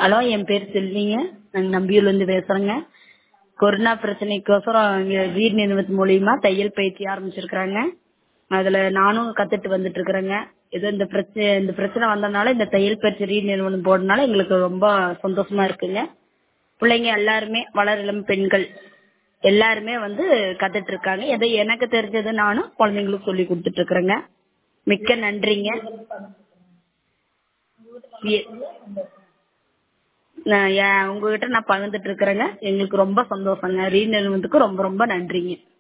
hello என் பேர் செல்விங்க நாங்கள் நம்பியூர்லேருந்து பேசுகிறேங்க கொரோனா பிரச்சனைக்கோசரம் இங்கே வீடு நிறுவனத்து மூலியமா தையல் பயிற்சி ஆரம்பிச்சிருக்கிறாங்க அதில் நானும் கற்றுட்டு வந்துட்டு இருக்கிறேங்க ஏதோ இந்த பிரச்சனை இந்த பிரச்சனை வந்ததுனால இந்த தையல் பயிற்சி ரீ நிறுவனம் போடுறதுனால எங்களுக்கு ரொம்ப சந்தோஷமா இருக்குங்க பிள்ளைங்க எல்லாருமே வளர் இளம் பெண்கள் எல்லாருமே வந்து கற்றுட்டு இருக்காங்க ஏதோ எனக்கு தெரிஞ்சதை நானும் குழந்தைங்களுக்கு சொல்லி கொடுத்துட்டு இருக்கிறேங்க மிக்க நன்றிங்க எ- நான் ஏன் உங்ககிட்ட நான் பகிர்ந்துட்டு இருக்கிறேங்க எங்களுக்கு ரொம்ப சந்தோஷங்க ரீ நிறுவனத்துக்கு ரொம்ப ரொம்ப நன்றிங்க